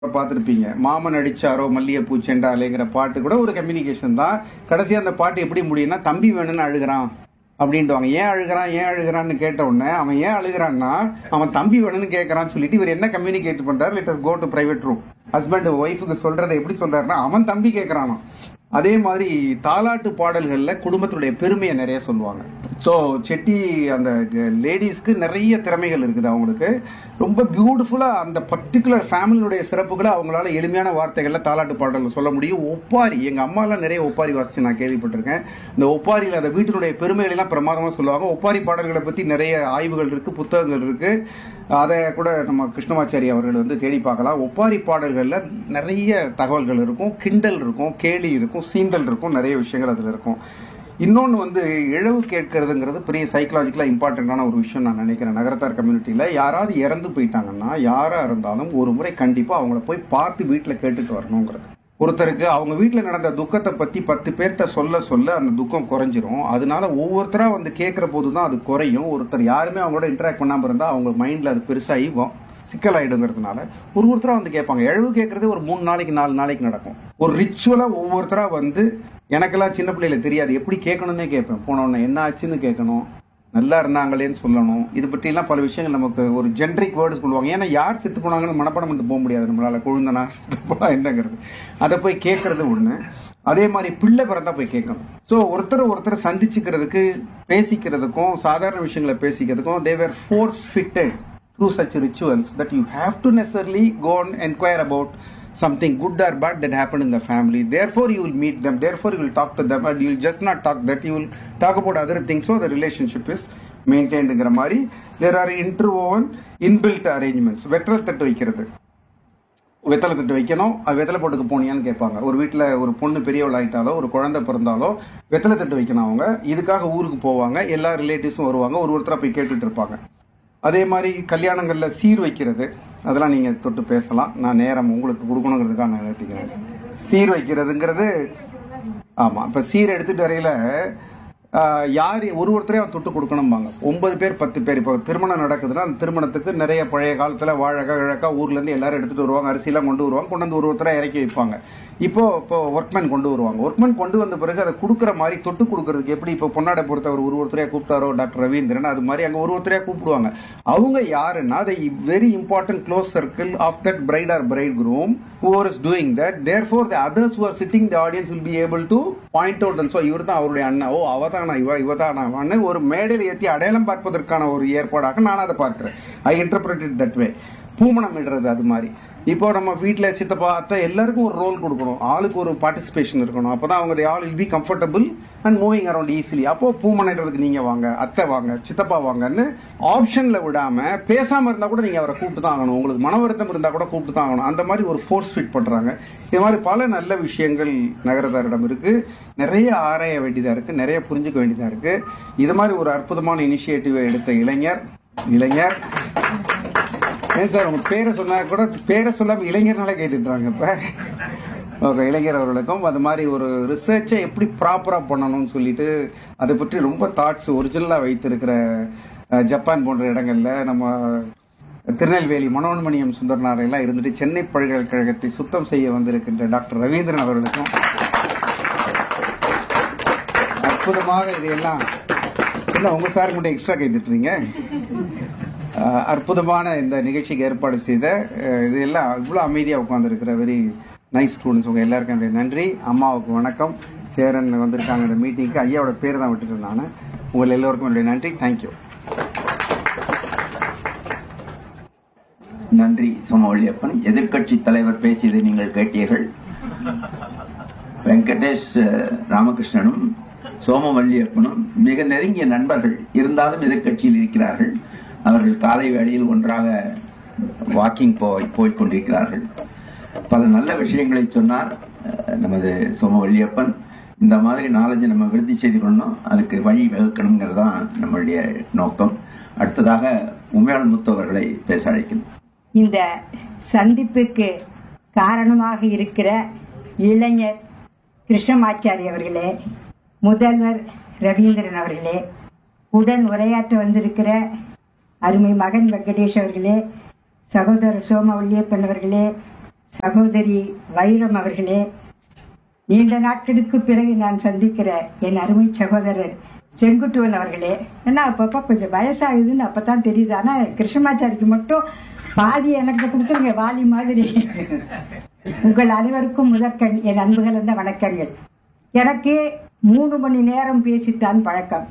பார்த்துருப்பீங்க மாமன் அடிச்சாரோ மல்லிகைப்பூ செண்டாலேங்கிற பாட்டு கூட ஒரு கம்யூனிகேஷன் தான் கடைசி அந்த பாட்டு எப்படி முடியும்னா தம்பி வேணும்னு அழுகிறான் அப்படின்ட்டுவாங்க ஏன் அழுகிறான் ஏன் அழுகிறான்னு கேட்ட உடனே அவன் ஏன் அழுகிறான்னா அவன் தம்பி வேணும்னு கேட்கறான்னு சொல்லிட்டு இவர் என்ன கம்யூனிகேட் பண்றாரு let us go to private room husband ஒய்ஃபுக்கு சொல்றதை எப்படி சொல்றாருன்னா அவன் தம்பி கேட்கறானா அதே மாதிரி தாலாட்டு பாடல்கள்ல குடும்பத்துடைய பெருமையை நிறைய சொல்லுவாங்க ஸோ செட்டி அந்த லேடிஸ்க்கு நிறைய திறமைகள் இருக்குது அவங்களுக்கு ரொம்ப பியூட்டிஃபுல்லா அந்த பர்டிகுலர் ஃபேமிலியுடைய சிறப்புகளை அவங்களால எளிமையான வார்த்தைகள்ல தாலாட்டு பாடல்கள் சொல்ல முடியும் ஒப்பாரி எங்க அம்மா எல்லாம் நிறைய ஒப்பாரி வாசிச்சு நான் கேள்விப்பட்டிருக்கேன் இந்த ஒப்பாரியில் அந்த வீட்டினுடைய பெருமைகள் எல்லாம் பிரமாதமா சொல்லுவாங்க ஒப்பாரி பாடல்களை பத்தி நிறைய ஆய்வுகள் இருக்கு புத்தகங்கள் இருக்கு அதை கூட நம்ம கிருஷ்ணமாச்சாரி அவர்கள் வந்து தேடி பார்க்கலாம் ஒப்பாரி பாடல்கள்ல நிறைய தகவல்கள் இருக்கும் கிண்டல் இருக்கும் கேலி இருக்கும் சீண்டல் இருக்கும் நிறைய விஷயங்கள் அதுல இருக்கும் இன்னொன்று வந்து இழவு கேட்கறதுங்கிறது பெரிய சைக்கலாஜிக்கலா இம்பார்ட்டன்டான ஒரு விஷயம் நான் நினைக்கிறேன் நகரத்தார் கம்யூனிட்டியில யாராவது இறந்து போயிட்டாங்கன்னா யாரா இருந்தாலும் ஒரு முறை கண்டிப்பா அவங்கள போய் பார்த்து வீட்டுல கேட்டுட்டு வரணுங்கிறது ஒருத்தருக்கு அவங்க வீட்டில் நடந்த துக்கத்தை பத்தி பத்து பேர்கிட்ட சொல்ல சொல்ல அந்த துக்கம் குறைஞ்சிரும் அதனால ஒவ்வொருத்தரா வந்து கேட்கிற போது தான் அது குறையும் ஒருத்தர் யாருமே அவங்களோட இன்டராக்ட் பண்ணாம இருந்தா அவங்க மைண்ட்ல அது பெருசாகி வ- சிக்கலாயிடுங்கிறதுனால ஒரு ஒருத்தரா வந்து கேட்பாங்க எழுவு கேட்கறது ஒரு மூணு நாளைக்கு நாலு நாளைக்கு நடக்கும் ஒரு ரிச்சுவலா ஒவ்வொருத்தரா வந்து எனக்கெல்லாம் சின்ன பிள்ளையில தெரியாது எப்படி கேட்கணும்னே கேட்பேன் போன உடனே என்ன ஆச்சுன்னு கேட்கணும் நல்லா இருந்தாங்களேன்னு சொல்லணும் இது பற்றி எல்லாம் பல விஷயங்கள் நமக்கு ஒரு ஜென்ரிக் வேர்டு சொல்லுவாங்க ஏன்னா யார் செத்து போனாங்கன்னு மனப்பாடம் பண்ணிட்டு போக முடியாது நம்மளால கொழுந்தனா செத்து போனா என்னங்கிறது அதை போய் கேட்கறது ஒண்ணு அதே மாதிரி பிள்ளை பிறந்தா போய் கேட்கணும் ஸோ ஒருத்தர் ஒருத்தர் சந்திச்சுக்கிறதுக்கு பேசிக்கிறதுக்கும் சாதாரண விஷயங்களை பேசிக்கிறதுக்கும் they're force fitted through such rituals that you have to necessarily go and inquire about something good or bad that happened in the family. Therefore, you will meet them. Therefore, you will talk to them, and you will just not talk that. You will talk about other things. So the relationship is maintained. ங்கிற மாதிரி there are interwoven inbuilt arrangements. வெற்றல் தட்டு வைக்கிறது வெத்தலை தட்டு வைக்கணும் அது வெத்தலை போட்டுக்கு போனியான்னு கேட்பாங்க ஒரு வீட்டில் ஒரு பொண்ணு பெரியவள் ஆயிட்டாலோ ஒரு குழந்தை பிறந்தாலோ வெத்தலை தட்டு வைக்கணும் அவங்க இதுக்காக ஊருக்கு போவாங்க எல்லா ரிலேட்டிவ்ஸும் வருவாங்க ஒரு ஒருத்தரா போய் கேட்டுட்டு இருப்பாங்க அதே மாதிரி கல்யாணங்கள்ல சீர் வைக்கிறது அதெல்லாம் நீங்க தொட்டு பேசலாம் நான் நேரம் உங்களுக்கு கொடுக்கணுங்கிறதுக்காக நான் நிறுத்திக்கிறேன் சீர் வைக்கிறதுங்கிறது ஆமா இப்ப சீர் எடுத்துட்டு வரையில ஆஹ், யார் ஒரு ஒருத்தரையும் அவன் தொட்டு கொடுக்கணும்பாங்க ஒன்பது பேர் பத்து பேர் இப்போ திருமணம் நடக்குதுன்னா அந்த திருமணத்துக்கு நிறைய பழைய காலத்துல வாழக்கா கிழக்கா ஊர்ல இருந்து எல்லாரும் எடுத்துட்டு வருவாங்க அரிசிலாம் கொண்டு வருவாங்க கொண்டு வந்து ஒரு ஒருத்தரா இறக்கி வைப்பாங்க இப்போ இப்போ ஒர்க்மேன் கொண்டு வருவாங்க ஒர்க்மேன் கொண்டு வந்த பிறகு அதை கொடுக்குற மாதிரி தொட்டு கொடுக்கறதுக்கு எப்படி இப்போ பொன்னாடை பொறுத்தவர் ஒரு ஒருத்தரையா கூப்பிட்டாரோ டாக்டர் ரவீந்திரன் அது மாதிரி அங்க ஒரு ஒருத்தரையா கூப்பிடுவாங்க அவங்க யாருன்னா அதை very important close circle of that bride or bridegroom whoever is doing that therefore the others who are sitting the audience will be able to point out and so இவர் தான் அவருடைய அண்ணா ஓ அவதானா இவ இவதானா அவன்னு ஒரு மேடையில் ஏற்றி அடையாளம் பார்ப்பதற்கான ஒரு ஏற்பாடாக நான் அதை பார்க்கிறேன் I interpret it that way பூமணம் இடுறது அது மாதிரி இப்போ நம்ம வீட்ல சித்தப்பா அத்தை எல்லாருக்கும் ஒரு ரோல் கொடுக்கணும் ஆளுக்கு ஒரு பார்ட்டிசிபேஷன் இருக்கணும் அப்பதான் அவங்க all will be comfortable and moving around easily அப்போ பூமணிடுறதுக்கு நீங்க வாங்க அத்தை வாங்க சித்தப்பா வாங்கன்னு ஆப்ஷன்ல விடாம பேசாம இருந்தா கூட நீங்க அவரை கூப்பிட்டு தான் ஆகணும் உங்களுக்கு மன வருத்தம் இருந்தா கூட கூப்பிட்டு தான் ஆகணும் அந்த மாதிரி ஒரு ஃபோர்ஸ் ஃபிட் பண்றாங்க இது மாதிரி பல நல்ல விஷயங்கள் நகரத்தாரிடம் இருக்கு நிறைய ஆராய வேண்டியதா இருக்கு நிறைய புரிஞ்சுக்க வேண்டியதா இருக்கு இது மாதிரி ஒரு அற்புதமான இனிஷியேட்டிவ் எடுத்த இளைஞர் இளைஞர் ஏன் சார் உங்க பேரை சொன்னா கூட பேரை சொல்லாம இளைஞர்னால கைதுட்டுறாங்க இப்ப ஓகே இளைஞர் அவர்களுக்கும் அது மாதிரி ஒரு ரிசர்ச்சை எப்படி ப்ராப்பரா பண்ணணும்னு சொல்லிட்டு அதை பற்றி ரொம்ப தாட்ஸ் ஒரிஜினலா வைத்திருக்கிற அஹ், ஜப்பான் போன்ற இடங்கள்ல நம்ம திருநெல்வேலி மனோன்மணியம் சுந்தரனார் எல்லாம் இருந்துட்டு சென்னை பல்கலைக்கழகத்தை சுத்தம் செய்ய வந்திருக்கின்ற டாக்டர் ரவீந்திரன் அவர்களுக்கும் அற்புதமாக இதையெல்லாம் என்ன உங்க சார் மட்டும் எக்ஸ்ட்ரா கைதிட்டுறீங்க அஹ் அற்புதமான இந்த நிகழ்ச்சிக்கு ஏற்பாடு செய்த அஹ், இது எல்லாம் இவ்வளவு அமைதியா உட்கார்ந்துருக்கிற வெரி நைஸ் ஸ்டூடெண்ட்ஸ் உங்க எல்லாருக்கும் என்னுடைய நன்றி அம்மாவுக்கு வணக்கம் சேரன் வந்திருக்காங்க இந்த மீட்டிங்க்கு ஐயாவோட பேர் தான் விட்டுட்டேன் நான் உங்கள் எல்லோருக்கும் என்னுடைய நன்றி தேங்க்யூ நன்றி சோமவள்ளியப்பன் எதிர்க்கட்சி தலைவர் பேசியதை நீங்கள் கேட்டீர்கள் வெங்கடேஷ் அஹ், ராமகிருஷ்ணனும் சோமவல்லியப்பனும் மிக நெருங்கிய நண்பர்கள் இருந்தாலும் எதிர்க்கட்சியில் இருக்கிறார்கள் அவர்கள் காலை வேளையில் ஒன்றாக வாக்கிங் போய் போய்க் கொண்டிருக்கிறார்கள் பல நல்ல விஷயங்களை சொன்னார் அஹ், நமது சோமவல்லியப்பன் இந்த மாதிரி நாலஞ்சு நம்ம விருத்தி செய்து கொள்ளணும் அதுக்கு வழி வகுக்கணுங்கிறது தான் நம்மளுடைய நோக்கம் அடுத்ததாக உமையாள் முத்தவர்களை பேச அழைக்கிறேன் இந்த சந்திப்புக்கு காரணமாக இருக்கிற இளைஞர் கிருஷ்ணமாச்சாரி அவர்களே முதல்வர் ரவீந்திரன் அவர்களே உடன் உரையாற்ற வந்திருக்கிற அருமை மகன் வெங்கடேஷ் அவர்களே சகோதரர் சோமவல்லியப்பன் அவர்களே சகோதரி வைரம் அவர்களே நீண்ட நாட்களுக்கு பிறகு நான் சந்திக்கிற என் அருமை சகோதரர் செங்குட்டுவன் அவர்களே ஏன்னா அப்பப்ப கொஞ்சம் வயசாகுதுன்னு அப்பதான் தெரியுது ஆனா கிருஷ்ணமாச்சாரிக்கு மட்டும் பாதி எனக்கு கொடுத்துருங்க வாலி மாதிரி உங்கள் அனைவருக்கும் முதற்கண் என் அன்பு கலந்த வணக்கங்கள் எனக்கு மூணு மணி நேரம் பேசித்தான் பழக்கம்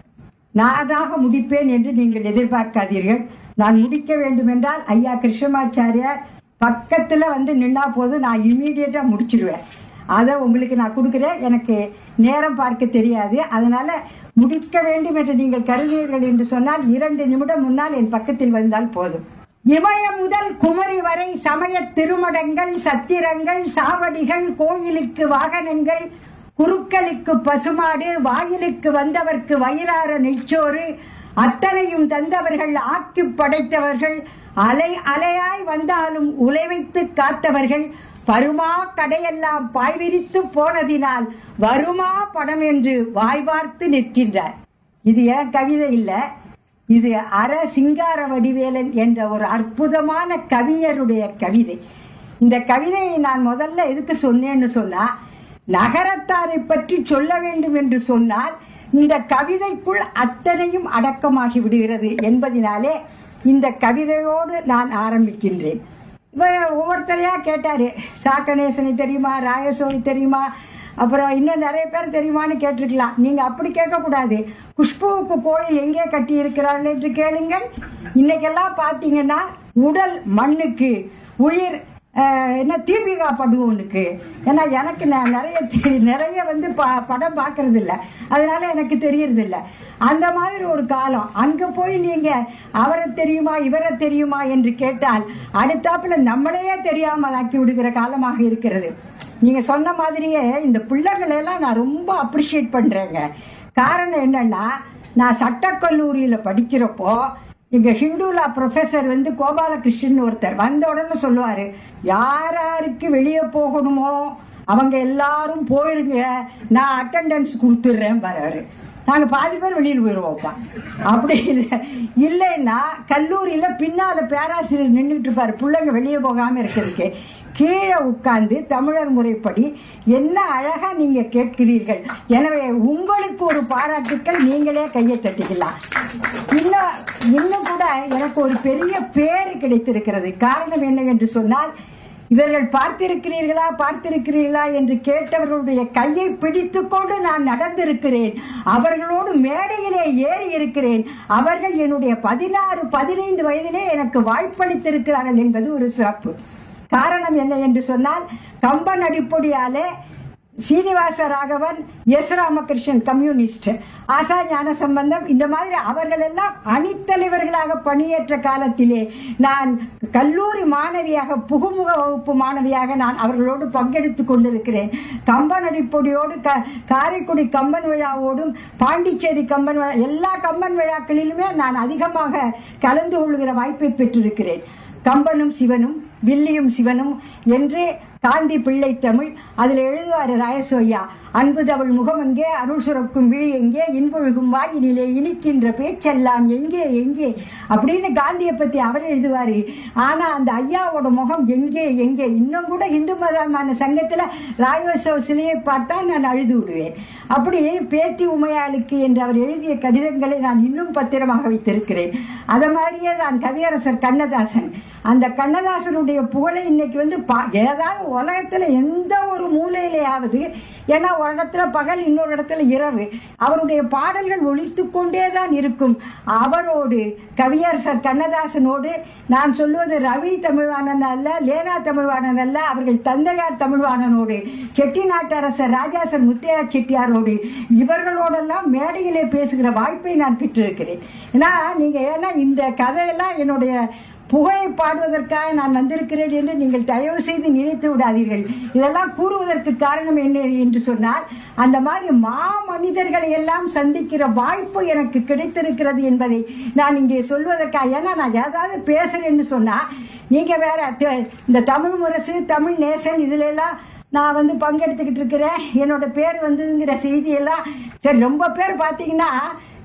நானாக முடிப்பேன் என்று நீங்கள் எதிர்பார்க்காதீர்கள் நான் முடிக்க வேண்டும் என்றால் ஐயா கிருஷ்ணமாச்சாரியார் பக்கத்துல வந்து நின்னா போதும் நான் இம்மீடியட்டா முடிச்சிருவேன் அதை உங்களுக்கு நான் கொடுக்கிறேன் எனக்கு நேரம் பார்க்க தெரியாது அதனால முடிக்க வேண்டும் என்று நீங்கள் கருதுவீர்கள் என்று சொன்னால் இரண்டு நிமிடம் முன்னால் என் பக்கத்தில் வந்தால் போதும் இமயம் முதல் குமரி வரை சமய திருமடங்கள் சத்திரங்கள் சாவடிகள் கோயிலுக்கு வாகனங்கள் குருக்களுக்கு பசுமாடு வாயிலுக்கு வந்தவர்க்கு வயிறார நெய்ச்சோறு அத்தனையும் தந்தவர்கள் ஆக்கி படைத்தவர்கள் அலை அலையாய் வந்தாலும் உழைவைத்து காத்தவர்கள் பருமா கடையெல்லாம் பாய்விரித்து போனதினால் வருமா பணம் என்று வாய் பார்த்து நிற்கின்றார் இது ஏன் கவிதை இல்ல இது அர சிங்கார வடிவேலன் என்ற ஒரு அற்புதமான கவிஞருடைய கவிதை இந்த கவிதையை நான் முதல்ல எதுக்கு சொன்னேன்னு சொன்னா நகரத்தாரை பற்றி சொல்ல வேண்டும் என்று சொன்னால் இந்த கவிதைக்குள் அத்தனையும் அடக்கமாகி விடுகிறது என்பதினாலே இந்த கவிதையோடு நான் ஆரம்பிக்கின்றேன் இப்ப ஒவ்வொருத்தரையா கேட்டாரு சாக்கணேசனை தெரியுமா ராயசோரி தெரியுமா அப்புறம் இன்னும் நிறைய பேர் தெரியுமான்னு கேட்டிருக்கலாம் நீங்க அப்படி கேட்க கூடாது குஷ்புவுக்கு கோயில் எங்கே கட்டி இருக்கிறார்கள் என்று கேளுங்கள் இன்னைக்கெல்லாம் பாத்தீங்கன்னா உடல் மண்ணுக்கு உயிர் அஹ், என்ன தீபிகா படுவோனுக்கு ஏன்னா எனக்கு நான் நிறைய தெ- நிறைய வந்து ப- படம் பாக்குறது இல்ல அதனால எனக்கு தெரியறது இல்ல அந்த மாதிரி ஒரு காலம் அங்க போய் நீங்க அவரை தெரியுமா இவரை தெரியுமா என்று கேட்டால் அடுத்தாப்புல நம்மளையே தெரியாமல் ஆக்கி விடுகிற காலமாக இருக்கிறது நீங்க சொன்ன மாதிரியே இந்த பிள்ளைகளை எல்லாம் நான் ரொம்ப அப்ரிஷியேட் பண்றேங்க காரணம் என்னன்னா நான் சட்டக்கல்லூரியில படிக்கிறப்போ எங்க ஹிந்துலா ப்ரொஃபசர் வந்து கோபாலகிருஷ்ணன் ஒருத்தர் வந்த உடனே சொல்லுவாரு யார் யாருக்கு வெளியே போகணுமோ அவங்க எல்லாரும் போயிருங்க நான் அட்டெண்டன்ஸ் கொடுத்துடுறேன் பாரு நாங்க பாதி பேர் வெளியில் போயிருவோம்ப்பா அப்படி இல்லை இல்லைன்னா கல்லூரியில பின்னால பேராசிரியர் நின்றுட்டு இருப்பாரு பிள்ளைங்க வெளியே போகாம இருக்கிறதுக்கு கீழே உட்கார்ந்து தமிழர் முறைப்படி என்ன அழகா நீங்க கேட்கிறீர்கள் எனவே உங்களுக்கு ஒரு பாராட்டுக்கள் நீங்களே கையை தட்டிக்கலாம் இன்னும் இன்னும் கூட எனக்கு ஒரு பெரிய பேரு கிடைத்திருக்கிறது காரணம் என்ன என்று சொன்னால் இவர்கள் பார்த்திருக்கிறீர்களா பார்த்திருக்கிறீர்களா என்று கேட்டவர்களுடைய கையை பிடித்துக் கொண்டு நான் நடந்திருக்கிறேன் அவர்களோடு மேடையிலே ஏறி இருக்கிறேன் அவர்கள் என்னுடைய பதினாறு பதினைந்து வயதிலே எனக்கு வாய்ப்பளித்திருக்கிறார்கள் என்பது ஒரு சிறப்பு காரணம் என்ன என்று சொன்னால் கம்பன் அடிப்பொடியாலே சீனிவாச ராகவன் எஸ் ராமகிருஷ்ணன் கம்யூனிஸ்ட் ஆசா ஞான சம்பந்தம் இந்த மாதிரி அவர்கள் எல்லாம் அணித்தலைவர்களாக பணியேற்ற காலத்திலே நான் கல்லூரி மாணவியாக புகுமுக வகுப்பு மாணவியாக நான் அவர்களோடு பங்கெடுத்துக் கொண்டிருக்கிறேன் கம்பன் அடிப்பொடியோடு க- காரைக்குடி கம்பன் விழாவோடும் பாண்டிச்சேரி கம்பன் விழா எல்லா கம்பன் விழாக்களிலுமே நான் அதிகமாக கலந்து கொள்கிற வாய்ப்பை பெற்றிருக்கிறேன் கம்பனும் சிவனும் வில்லியும் சிவனும் என்று காந்தி பிள்ளை தமிழ் அதுல எழுதுவாரு ராயசோய்யா அன்பு தவள் முகம் எங்கே அருள் சுரக்கும் விழி எங்கே இன்பொழுகும் வாயினிலே இனிக்கின்ற பேச்செல்லாம் எங்கே எங்கே அப்படின்னு காந்தியை பத்தி அவர் எழுதுவாரு ஆனா அந்த ஐயாவோட முகம் எங்கே எங்கே இன்னும் கூட இந்து மதமான சங்கத்துல ராயோசவ சிலையை பார்த்தா நான் அழுது விடுவேன் அப்படி பேத்தி உமையாளுக்கு என்று அவர் எழுதிய கடிதங்களை நான் இன்னும் பத்திரமாக வைத்திருக்கிறேன் அத மாதிரியே தான் கவியரசர் கண்ணதாசன் அந்த கண்ணதாசனுடைய புகழை இன்னைக்கு வந்து பா- ஏதாவது உலகத்துல எந்த ஒரு மூலையிலேயாவது ஏன்னா ஒரு இடத்துல பகல் இன்னொரு இடத்துல இரவு அவருடைய பாடல்கள் ஒழித்துக் கொண்டே தான் இருக்கும் அவரோடு கவியரசர் கண்ணதாசனோடு நான் சொல்வது ரவி தமிழ்வாணன் அல்ல லேனா தமிழ்வாணன் அல்ல அவர்கள் தந்தையார் தமிழ்வாணனோடு செட்டிநாட்டரசர் ராஜாசன் முத்தையா செட்டியாரோடு இவர்களோடெல்லாம் மேடையிலே பேசுகிற வாய்ப்பை நான் பெற்றிருக்கிறேன் ஏன்னா நீங்க ஏன்னா இந்த கதையெல்லாம் என்னுடைய புகழை பாடுவதற்காக நான் வந்திருக்கிறேன் என்று நீங்கள் தயவு செய்து நினைத்து விடாதீர்கள் இதெல்லாம் கூறுவதற்கு காரணம் என்ன என்று சொன்னால் அந்த மாதிரி மா மனிதர்களை எல்லாம் சந்திக்கிற வாய்ப்பு எனக்கு கிடைத்திருக்கிறது என்பதை நான் இங்கே சொல்வதற்காக ஏன்னா நான் ஏதாவது பேசுறேன்னு சொன்னா நீங்க வேற த- இந்த தமிழ் முரசு தமிழ் நேசன் இதுல எல்லாம் நான் வந்து பங்கெடுத்துக்கிட்டு இருக்கிறேன் என்னோட பேர் வந்துங்கிற செய்தியெல்லாம் சரி ரொம்ப பேர் பாத்தீங்கன்னா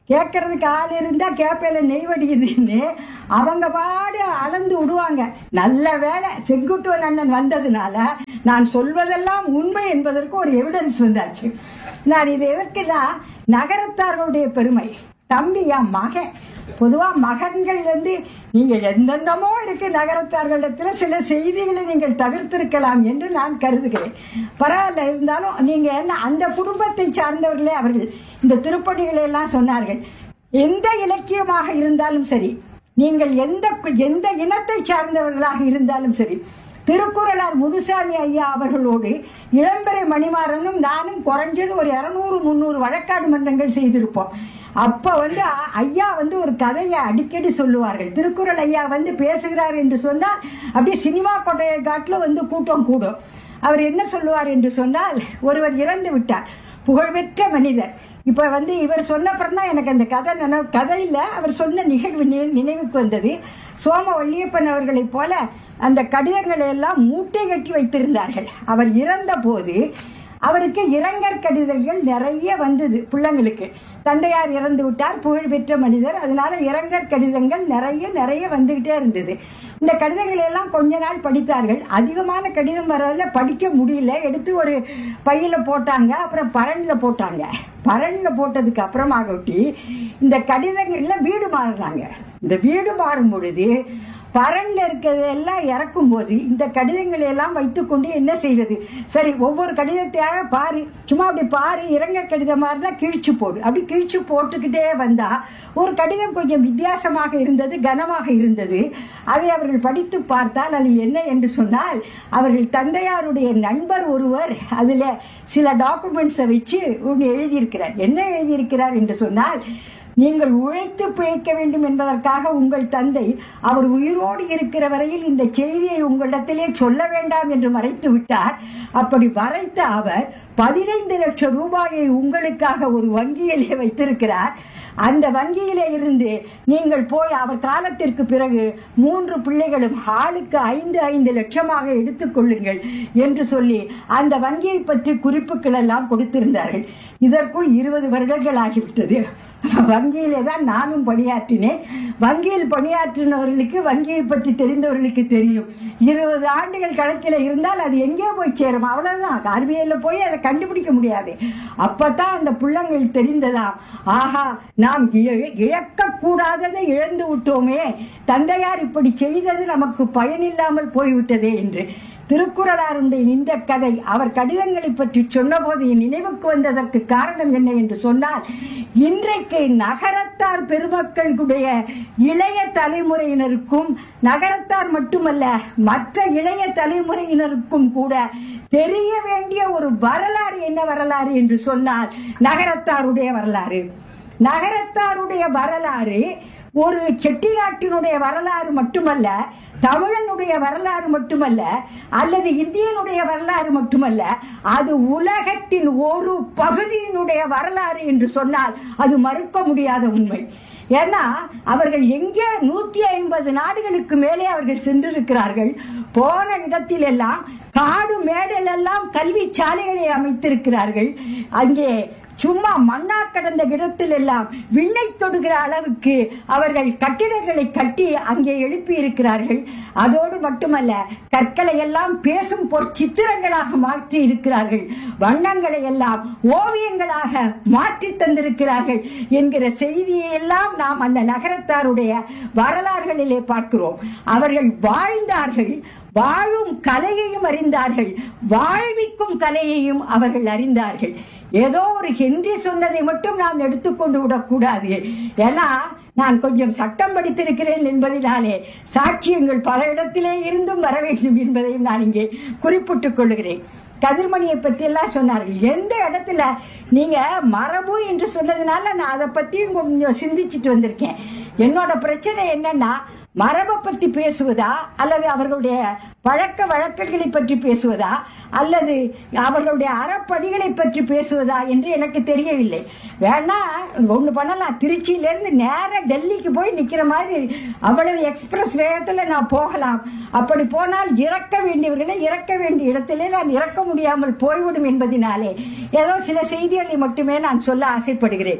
கேட்கறதுக்கு ஆள் இருந்தா கேப்பையில நெய் வடியுதுன்னு அவங்க பாடு அளந்து விடுவாங்க நல்ல வேளை செங்குட்டுவன் அண்ணன் வந்ததுனால நான் சொல்வதெல்லாம் உண்மை என்பதற்கு ஒரு எவிடன்ஸ் வந்தாச்சு நான் இது எதற்குன்னா நகரத்தார்களுடைய பெருமை தம்பி என் மகன் பொதுவா மகன்கள் வந்து நீங்க எந்தெந்தமோ இருக்கு நகரத்தார்களிடத்துல சில செய்திகளை நீங்கள் தவிர்த்திருக்கலாம் என்று நான் கருதுகிறேன் பரவாயில்ல இருந்தாலும் நீங்க என்ன அந்த குடும்பத்தை சார்ந்தவர்களே அவர்கள் இந்த திருப்பணிகளை எல்லாம் சொன்னார்கள் எந்த இலக்கியமாக இருந்தாலும் சரி நீங்கள் எந்த எந்த இனத்தை சார்ந்தவர்களாக இருந்தாலும் சரி திருக்குறளார் முனுசாமி ஐயா அவர்களோடு இளம்பெறை மணிமாறனும் நானும் குறைஞ்சது ஒரு இருநூறு முந்நூறு வழக்காடு மன்றங்கள் செய்திருப்போம் அப்ப வந்து அ- ஐயா வந்து ஒரு கதையை அடிக்கடி சொல்லுவார்கள் திருக்குறள் ஐயா வந்து பேசுகிறார் என்று சொன்னால் அப்படியே சினிமா கொட்டையை காட்டுல வந்து கூட்டம் கூடும் அவர் என்ன சொல்லுவார் என்று சொன்னால் ஒருவர் இறந்து விட்டார் புகழ்பெற்ற மனிதர் இப்ப வந்து இவர் சொன்னப்புறம் தான் எனக்கு அந்த கதை நினைவு கதை இல்ல அவர் சொன்ன நிகழ்வு நி- நினைவுக்கு வந்தது சோம வள்ளியப்பன் அவர்களைப் போல அந்த கடிதங்களை எல்லாம் மூட்டை கட்டி வைத்திருந்தார்கள் அவர் இறந்த போது அவருக்கு இரங்கற் கடிதங்கள் நிறைய வந்தது பிள்ளைங்களுக்கு தந்தையார் இறந்து விட்டார் புகழ்பெற்ற மனிதர் அதனால இரங்கற் கடிதங்கள் நிறைய நிறைய வந்துகிட்டே இருந்தது இந்த கடிதங்களை எல்லாம் கொஞ்ச நாள் படித்தார்கள் அதிகமான கடிதம் வரல படிக்க முடியல எடுத்து ஒரு பையில போட்டாங்க அப்புறம் பரன்ல போட்டாங்க பரன்ல போட்டதுக்கு அப்புறமாகட்டி இந்த கடிதங்கள்ல வீடு மாறினாங்க இந்த வீடு மாறும் பொழுது பரன்ல இருக்கிறதெல்லாம் இறக்கும் போது இந்த கடிதங்களை எல்லாம் வைத்துக்கொண்டு என்ன செய்வது சரி ஒவ்வொரு கடிதத்தையாக பாரு சும்மா அப்படி பாரு இறங்க கடிதமா இருந்தா கிழிச்சு போடு அப்படி கிழிச்சு போட்டுக்கிட்டே வந்தா ஒரு கடிதம் கொஞ்சம் வித்தியாசமாக இருந்தது கனமாக இருந்தது அதை அவர்கள் படித்து பார்த்தால் அது என்ன என்று சொன்னால் அவர்கள் தந்தையாருடைய நண்பர் ஒருவர் அதுல சில டாக்குமெண்ட்ஸை வச்சு ஒன்று எழுதியிருக்கிறார் என்ன எழுதியிருக்கிறார் என்று சொன்னால் நீங்கள் உழைத்து பிழைக்க வேண்டும் என்பதற்காக உங்கள் தந்தை அவர் உயிரோடு இருக்கிற வரையில் இந்த செய்தியை உங்களிடத்திலே சொல்ல வேண்டாம் என்று மறைத்து விட்டார் அப்படி மறைத்த அவர் பதினைந்து லட்சம் ரூபாயை உங்களுக்காக ஒரு வங்கியிலே வைத்திருக்கிறார் அந்த வங்கியிலே இருந்து நீங்கள் போய் அவர் காலத்திற்கு பிறகு மூன்று பிள்ளைகளும் ஆளுக்கு ஐந்து ஐந்து லட்சமாக எடுத்துக் கொள்ளுங்கள் என்று சொல்லி அந்த வங்கியை பற்றி குறிப்புகள் எல்லாம் கொடுத்திருந்தார்கள் இதற்குள் இருபது வருடங்கள் ஆகிவிட்டது வங்கியிலே தான் நானும் பணியாற்றினேன் வங்கியில் பணியாற்றினவர்களுக்கு வங்கியை பற்றி தெரிந்தவர்களுக்கு தெரியும் இருபது ஆண்டுகள் கணக்கில் இருந்தால் அது எங்கே போய் சேரும் அவ்வளவுதான் ஆர்பிஐல போய் அதை கண்டுபிடிக்க முடியாது அப்பதான் அந்த பிள்ளைங்கள் தெரிந்ததா ஆஹா நாம் இழ- இழக்கக்கூடாததை இழந்து விட்டோமே தந்தையார் இப்படி செய்தது நமக்கு பயனில்லாமல் போய்விட்டதே என்று திருக்குறளாருடைய இந்த கதை அவர் கடிதங்களை பற்றி சொன்னபோது என் நினைவுக்கு வந்ததற்கு காரணம் என்ன என்று சொன்னால் இன்றைக்கு நகரத்தார் பெருமக்களுடைய இளைய தலைமுறையினருக்கும் நகரத்தார் மட்டுமல்ல மற்ற இளைய தலைமுறையினருக்கும் கூட தெரிய வேண்டிய ஒரு வரலாறு என்ன வரலாறு என்று சொன்னால் நகரத்தாருடைய வரலாறு நகரத்தாருடைய வரலாறு ஒரு செட்டிநாட்டினுடைய வரலாறு மட்டுமல்ல தமிழனுடைய வரலாறு மட்டுமல்ல அல்லது இந்தியனுடைய வரலாறு மட்டுமல்ல அது உலகத்தின் ஒரு பகுதியினுடைய வரலாறு என்று சொன்னால் அது மறுக்க முடியாத உண்மை ஏன்னா அவர்கள் எங்கே நூத்தி ஐம்பது நாடுகளுக்கு மேலே அவர்கள் சென்றிருக்கிறார்கள் போன இடத்தில் எல்லாம் காடு மேடல் எல்லாம் கல்வி சாலைகளை அமைத்திருக்கிறார்கள் அங்கே சும்மா மண்ணா கடந்த இடத்தில் எல்லாம் விண்ணை தொடுகிற அளவுக்கு அவர்கள் கட்டிடங்களை கட்டி அங்கே எழுப்பி இருக்கிறார்கள் அதோடு மட்டுமல்ல கற்களை எல்லாம் பேசும் பொற்சித்திரங்களாக மாற்றி இருக்கிறார்கள் வண்ணங்களை எல்லாம் ஓவியங்களாக மாற்றி தந்திருக்கிறார்கள் என்கிற செய்தியை எல்லாம் நாம் அந்த நகரத்தாருடைய வரலாறுகளிலே பார்க்கிறோம் அவர்கள் வாழ்ந்தார்கள் வாழும் கலையையும் அறிந்தார்கள் வாழ்விக்கும் கலையையும் அவர்கள் அறிந்தார்கள் ஏதோ ஒரு ஹென்றி சொன்னதை மட்டும் நாம் எடுத்துக்கொண்டு விடக்கூடாது ஏன்னா நான் கொஞ்சம் சட்டம் படித்திருக்கிறேன் என்பதினாலே சாட்சியங்கள் பல இடத்திலே இருந்தும் வர வேண்டும் என்பதையும் நான் இங்கே குறிப்பிட்டுக் கொள்கிறேன் கதிர்மணியை பத்தி எல்லாம் சொன்னார்கள் எந்த இடத்துல நீங்க மரபு என்று சொன்னதுனால நான் அதை பத்தியும் கொஞ்சம் சிந்திச்சிட்டு வந்திருக்கேன் என்னோட பிரச்சனை என்னன்னா மரபை பற்றி பேசுவதா அல்லது அவர்களுடைய பழக்க வழக்கங்களை பற்றி பேசுவதா அல்லது அவர்களுடைய அறப்பணிகளை பற்றி பேசுவதா என்று எனக்கு தெரியவில்லை வேணா ஒண்ணு பண்ணலாம் திருச்சியில இருந்து நேரா டெல்லிக்கு போய் நிக்கிற மாதிரி அவ்வளவு எக்ஸ்பிரஸ் வேகத்துல நான் போகலாம் அப்படி போனால் இறக்க வேண்டியவர்களை இறக்க வேண்டிய இடத்திலே நான் இறக்க முடியாமல் போய்விடும் என்பதினாலே ஏதோ சில செய்திகளை மட்டுமே நான் சொல்ல ஆசைப்படுகிறேன்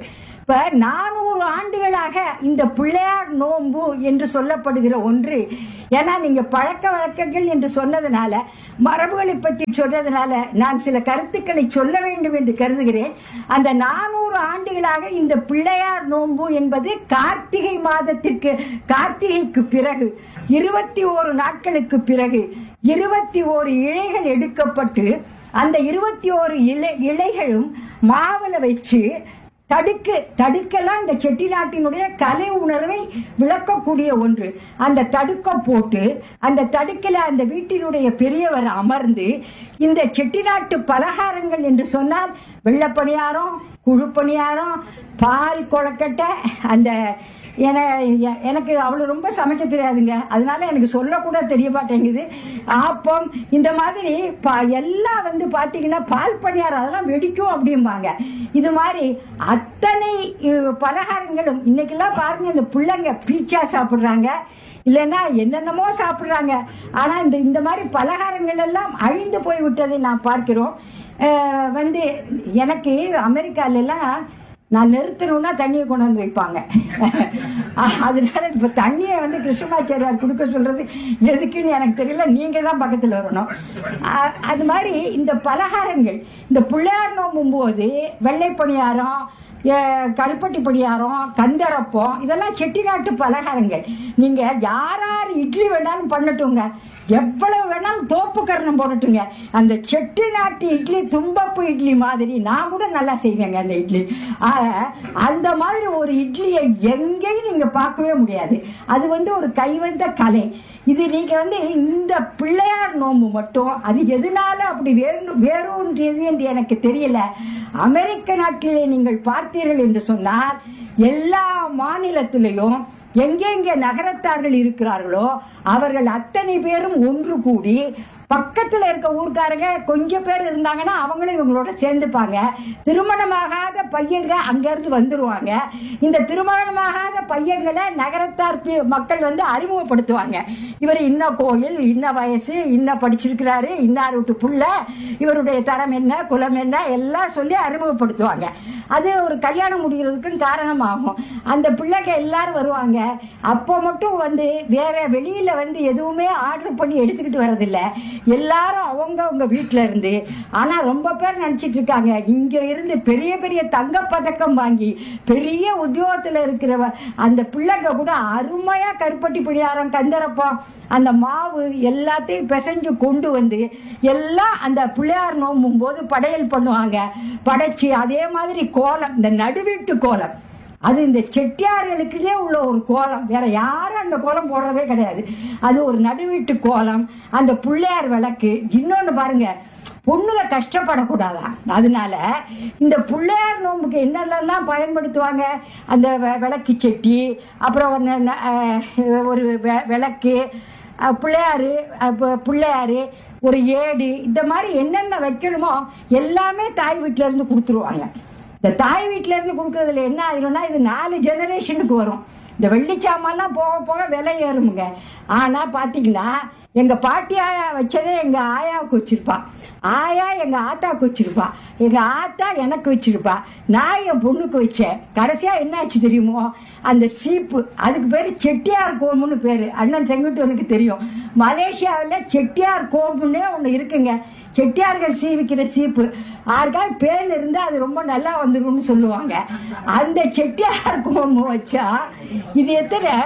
இப்ப நானூறு ஆண்டுகளாக இந்த பிள்ளையார் நோன்பு என்று சொல்லப்படுகிற ஒன்று ஏன்னா நீங்க பழக்க வழக்கங்கள் என்று சொன்னதுனால மரபுகளை பற்றி சொன்னதுனால நான் சில கருத்துக்களை சொல்ல வேண்டும் என்று கருதுகிறேன் அந்த நானூறு ஆண்டுகளாக இந்த பிள்ளையார் நோன்பு என்பது கார்த்திகை மாதத்திற்கு கார்த்திகைக்கு பிறகு இருபத்தி ஓரு நாட்களுக்கு பிறகு இருபத்தி ஓரு இழைகள் எடுக்கப்பட்டு அந்த இருபத்தி ஓரு இலை இலைகளும் மாவுல வச்சு தடுக்கு தடுக்கெல்லாம் இந்த செட்டிநாட்டினுடைய கலை உணர்வை விளக்கக்கூடிய ஒன்று அந்த தடுக்க போட்டு அந்த தடுக்கில் அந்த வீட்டினுடைய பெரியவர் அமர்ந்து இந்த செட்டிநாட்டு பலகாரங்கள் என்று சொன்னால் வெள்ளப்பணியாரம் குழுப்பணியாரம் பால் கொழக்கட்டை அந்த என எ- எனக்கு அவ்வளவு ரொம்ப சமைக்க தெரியாதுங்க அதனால எனக்கு சொல்லக்கூட தெரிய மாட்டேங்குது ஆப்பம் இந்த மாதிரி ப- எல்லாம் வந்து பாத்தீங்கன்னா பால் பணியாரம் அதெல்லாம் வெடிக்கும் அப்படிம்பாங்க இது மாதிரி அத்தனை அஹ், பலகாரங்களும் இன்னைக்கெல்லாம் பாருங்க இந்த பிள்ளைங்க பீச்சா சாப்பிடுறாங்க இல்லைன்னா என்னென்னமோ சாப்பிடுறாங்க ஆனா இந்த இந்த மாதிரி பலகாரங்கள் எல்லாம் அழிந்து போய் விட்டதை நான் பார்க்கிறோம் அஹ், வந்து எனக்கு அமெரிக்கால எல்லாம் நான் நிறுத்தணும்னா தண்ணியை கொண்டு வந்து வைப்பாங்க அஹ் அதனால இப்ப தண்ணியை வந்து கிருஷ்ணமாச்சாரியார் கொடுக்க சொல்றது எதுக்குன்னு எனக்கு தெரியல நீங்க தான் பக்கத்துல வரணும் அஹ் அது மாதிரி இந்த பலகாரங்கள் இந்த பிள்ளையார் நோம்பும் போது வெள்ளை பணியாரம் அஹ் கருப்பட்டி பணியாரம் கந்தரப்பம் இதெல்லாம் செட்டிநாட்டு பலகாரங்கள் நீங்க யார் யார் இட்லி வேணாலும் பண்ணட்டுங்க எவ்வளவு வேணாலும் தோப்பு கரணம் போடட்டுங்க அந்த செட்டி நாட்டு இட்லி தும்பப்பு இட்லி மாதிரி நான் கூட நல்லா செய்வேங்க அந்த இட்லி ஆக, அந்த மாதிரி ஒரு இட்லியை எங்கேயும் நீங்க பார்க்கவே முடியாது அது வந்து ஒரு கைவந்த கலை இது நீங்க வந்து இந்த பிள்ளையார் நோம்பு மட்டும் அது எதனால அப்படி வேறு வேறொன்றியது என்று எனக்கு தெரியல அமெரிக்க நாட்டிலே நீங்கள் பார்த்தீர்கள் என்று சொன்னால் எல்லா மாநிலத்திலையும் எங்கெங்க நகரத்தார்கள் இருக்கிறார்களோ அவர்கள் அத்தனை பேரும் ஒன்று கூடி பக்கத்துல இருக்க ஊர்க்காரங்க கொஞ்சம் பேர் இருந்தாங்கன்னா அவங்களும் இவங்களோட சேர்ந்துப்பாங்க திருமணமாகாத பையங்க அங்க இருந்து வந்துருவாங்க இந்த திருமணமாகாத பையங்களை நகரத்தார் பி- மக்கள் வந்து அறிமுகப்படுத்துவாங்க இவர் இன்ன கோயில் இன்ன வயசு இன்ன படிச்சிருக்கிறாரு இன்னார் வீட்டு புள்ள இவருடைய தரம் என்ன குலம் என்ன எல்லாம் சொல்லி அறிமுகப்படுத்துவாங்க அது ஒரு கல்யாணம் முடிகிறதுக்கும் காரணமாகும் அந்த பிள்ளைங்க எல்லாரும் வருவாங்க அப்போ மட்டும் வந்து வேற வெளியில வந்து எதுவுமே ஆர்டர் பண்ணி எடுத்துக்கிட்டு வர்றதில்ல எல்லாரும் அவங்க அவங்க வீட்டுல இருந்து ஆனா ரொம்ப பேர் நினைச்சிட்டு இருக்காங்க இங்க இருந்து பெரிய பெரிய தங்க பதக்கம் வாங்கி பெரிய உத்தியோகத்துல இருக்கிறவ அந்த பிள்ளைங்க கூட அருமையா கருப்பட்டி பிடியாரம் கந்தரப்பம் அந்த மாவு எல்லாத்தையும் பிசைஞ்சு கொண்டு வந்து எல்லாம் அந்த பிள்ளையார் நோம்பும் போது படையல் பண்ணுவாங்க படைச்சு அதே மாதிரி கோலம் இந்த நடுவீட்டு கோலம் அது இந்த செட்டியார்களுக்குள்ளே உள்ள ஒரு கோலம் வேற யாரும் அந்த கோலம் போடுறதே கிடையாது அது ஒரு நடுவீட்டு கோலம் அந்த பிள்ளையார் விளக்கு இன்னொன்னு பாருங்க பொண்ணுங்க கஷ்டப்படக்கூடாதா அதனால இந்த பிள்ளையார் நோம்புக்கு என்னென்னலாம் பயன்படுத்துவாங்க அந்த வெ- விளக்கு செட்டி அப்புறம் ஒரு ந- அஹ் ஒரு வெ- விளக்கு அஹ் பிள்ளையாரு அப்ப பிள்ளையாரு ஒரு ஏடு இந்த மாதிரி என்னென்ன வைக்கணுமோ எல்லாமே தாய் வீட்டுல இருந்து கொடுத்துருவாங்க இந்த தாய் வீட்டுல இருந்து கொடுக்கறதுல என்ன ஆயிரும்னா இது நாலு ஜெனரேஷனுக்கு வரும் இந்த வெள்ளி சாமான்லாம் போக போக விலை ஏறுமுங்க ஆனா பாத்தீங்கன்னா எங்க பாட்டி ஆயா வச்சதே எங்க ஆயாவுக்கு வச்சிருப்பா ஆயா எங்க ஆத்தாவுக்கு வச்சிருப்பா எங்க ஆத்தா எனக்கு வச்சிருப்பா நான் என் பொண்ணுக்கு வச்சேன் கடைசியா என்னாச்சு தெரியுமோ அந்த சீப்பு அதுக்கு பேரு செட்டியார் கோம்புன்னு பேரு அண்ணன் செங்குட்டுவனுக்கு தெரியும் மலேசியாவில் செட்டியார் கோம்புன்னே ஒண்ணு இருக்குங்க செட்டியார்கள் சீவிக்கிற சீப்பு யாருக்காவது பேன் இருந்தா அது ரொம்ப நல்லா வந்துரும்னு சொல்லுவாங்க அந்த செட்டியார் கோம்பு வச்சா இது எத்தனை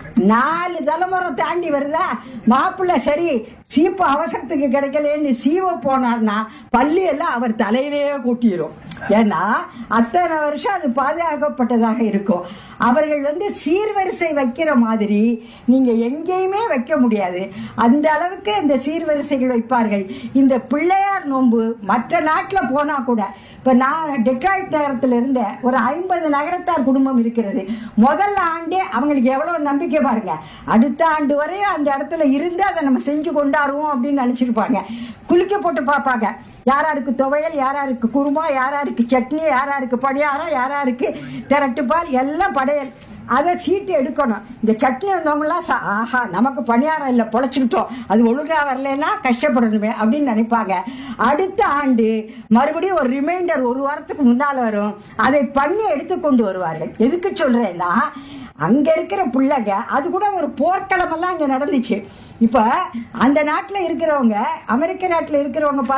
நாலு தலைமுறை தாண்டி வருதா மாப்பிள்ளை சரி சீப்பு அவசரத்துக்கு கிடைக்கலன்னு சீவ போனார்னா பள்ளி எல்லாம் அவர் தலையிலேயே கூட்டிரும் ஏன்னா அத்தனை வருஷம் அது பாதுகாக்கப்பட்டதாக இருக்கும் அவர்கள் வந்து சீர்வரிசை வைக்கிற மாதிரி நீங்க எங்கேயுமே வைக்க முடியாது அந்த அளவுக்கு இந்த சீர்வரிசைகள் வைப்பார்கள் இந்த பிள்ளையார் நோன்பு மற்ற நாட்டுல போனா கூட இப்ப நான் டெட்ராய்ட் நகரத்துல இருந்த ஒரு ஐம்பது நகரத்தார் குடும்பம் இருக்கிறது முதல் ஆண்டே அவங்களுக்கு எவ்வளவு நம்பிக்கை பாருங்க அடுத்த ஆண்டு வரையும் அந்த இடத்துல இருந்து அதை நம்ம செஞ்சு கொண்டாடுவோம் அப்படின்னு நினைச்சிருப்பாங்க குளிக்க போட்டு பார்ப்பாங்க யாராருக்கு துவையல் யாராருக்கு குருமா யாராருக்கு சட்னி யாராருக்கு பணியாரம் யாராருக்கு திரட்டுப்பால் எல்லாம் படையல் அதை சீட்டு எடுக்கணும் இந்த சட்னி வந்தவங்கலாம் சா- ஆஹா நமக்கு பணியாரம் இல்லை பொழைச்சுக்கிட்டோம் அது ஒழுங்கா வரலைன்னா கஷ்டப்படணுமே அப்படின்னு நினைப்பாங்க அடுத்த ஆண்டு மறுபடியும் ஒரு ரிமைண்டர் ஒரு வாரத்துக்கு முன்னால வரும் அதை பண்ணி எடுத்து கொண்டு வருவார்கள் எதுக்கு சொல்றேன்னா அங்க இருக்கிற பிள்ளைங்க அது கூட ஒரு போர்க்களம் எல்லாம் இங்க நடந்துச்சு இப்ப அந்த நாட்டுல இருக்கிறவங்க அமெரிக்க நாட்டுல இருக்கிறவங்க